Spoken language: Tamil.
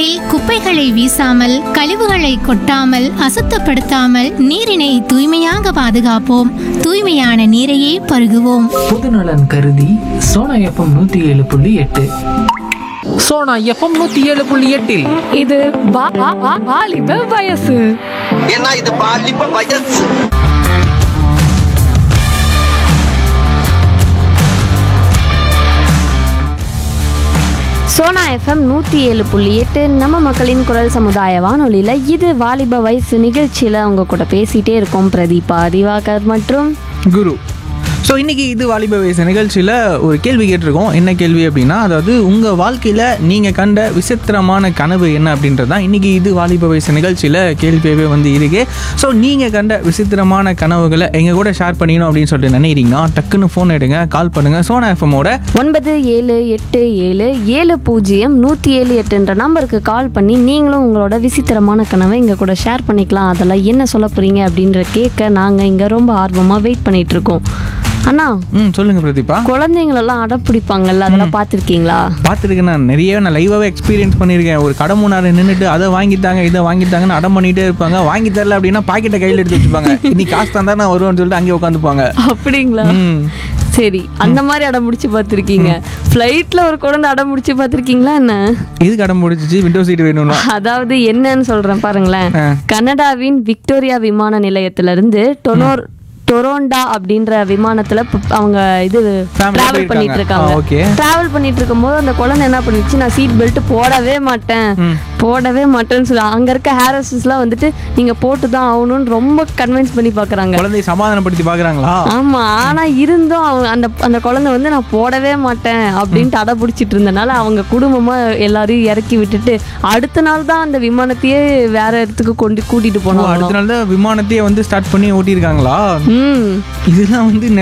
சாலைகளில் குப்பைகளை வீசாமல் கழிவுகளை கொட்டாமல் அசுத்தப்படுத்தாமல் நீரினை தூய்மையாக பாதுகாப்போம் தூய்மையான நீரையே பருகுவோம் பொதுநலன் கருதி சோனா எஃப்எம் நூத்தி ஏழு புள்ளி எட்டு சோனா எஃப்எம் நூத்தி ஏழு புள்ளி எட்டில் இது வா- வா- வா- வாலிப வயசு ஏன்னா இது பாலிப்ப வயசு சோனா எஃப்எம் நூற்றி ஏழு புள்ளி எட்டு நம்ம மக்களின் குரல் சமுதாய வானொலியில் இது வாலிப வயசு நிகழ்ச்சியில் அவங்க கூட பேசிகிட்டே இருக்கோம் பிரதீபா திவாகர் மற்றும் குரு ஸோ இன்றைக்கி இது வாலிப வயசு நிகழ்ச்சியில் ஒரு கேள்வி கேட்டிருக்கோம் என்ன கேள்வி அப்படின்னா அதாவது உங்கள் வாழ்க்கையில் நீங்கள் கண்ட விசித்திரமான கனவு என்ன அப்படின்றது தான் இன்றைக்கி இது வாலிப வயசு நிகழ்ச்சியில் கேள்வியாகவே வந்து இருக்கு ஸோ நீங்கள் கண்ட விசித்திரமான கனவுகளை எங்கள் கூட ஷேர் பண்ணிக்கணும் அப்படின்னு சொல்லிட்டு நினைக்கிறீங்கன்னா டக்குன்னு ஃபோன் எடுங்க கால் பண்ணுங்கள் சோனா எஃப்எம்மோட ஒன்பது ஏழு எட்டு ஏழு ஏழு பூஜ்ஜியம் நூற்றி ஏழு எட்டுன்ற நம்பருக்கு கால் பண்ணி நீங்களும் உங்களோட விசித்திரமான கனவை எங்கள் கூட ஷேர் பண்ணிக்கலாம் அதெல்லாம் என்ன சொல்ல போகிறீங்க அப்படின்ற கேட்க நாங்கள் இங்கே ரொம்ப ஆர்வமாக வெயிட் பண்ணிட்டு இருக்கோம் அண்ணா ம் சொல்லுங்கள் பிரதீபா குழந்தைங்களெல்லாம் அடம் பிடிப்பாங்கல்ல அதெல்லாம் பார்த்துருக்கீங்களா பார்த்துருக்கேன் நான் நிறைய நான் லைவாகவே எக்ஸ்பீரியன்ஸ் பண்ணியிருக்கேன் ஒரு கடை முன்னாடி நின்றுட்டு அதை வாங்கித்தாங்க இதை வாங்கித்தாங்கன்னு அடம் பண்ணிகிட்டே இருப்பாங்க வாங்கி தரல அப்படின்னா பாக்கெட்டை கையில் எடுத்து வச்சுப்பாங்க இன்னைக்கு காசு தந்தா நான் வருவேன்னு சொல்லிட்டு அங்கே உட்காந்துப்பாங்க அப்படிங்களா ம் சரி அந்த மாதிரி அடம் முடிச்சு பார்த்துருக்கீங்க ஃப்ளைட்டில் ஒரு குழந்தை அடம் முடிச்சு பார்த்துருக்கீங்களா என்ன எதுக்கு அடம் முடிச்சிச்சு விண்டோ சீட் வேணும்னா அதாவது என்னன்னு சொல்றேன் பாருங்களேன் ஆ. கனடாவின் விக்டோரியா விமான நிலையத்திலிருந்து டொனோர் டொரோண்டா அப்படின்ற விமானத்துல ப- அவங்க இது Family டிராவல் போயிருக்காங்க. பண்ணிட்டு இருக்காங்க ஆ, okay. டிராவல் பண்ணிட்டு இருக்கும்போது அந்த குழந்தை என்ன பண்ணிச்சு நான் சீட் பெல்ட் போடவே மாட்டேன் போடவே மாட்டேன்னு சொல்லி அங்க இருக்க ஹேரஸஸ்லாம் வந்துட்டு நீங்க போட்டு தான் ஆகணும்னு ரொம்ப கன்வின்ஸ் பண்ணி பாக்குறாங்க குழந்தையை சமாதானப்படுத்தி பார்க்குறாங்களா ஆமா ஆனா இருந்தும் அவங்க அந்த அந்த குழந்தை வந்து நான் போடவே மாட்டேன் அப்படின்ட்டு அடம் பிடிச்சிட்டு இருந்தனால அவங்க குடும்பமா எல்லாரையும் இறக்கி விட்டுட்டு அடுத்த நாள் தான் அந்த விமானத்தையே வேற இடத்துக்கு கொண்டு கூட்டிட்டு ஓ, போனாங்க அடுத்த நாள் தான் விமானத்தையே வந்து ஸ்டார்ட் பண்ணி ஓட்டியிருக்காங்களா ம் இதெல்லாம் வந்து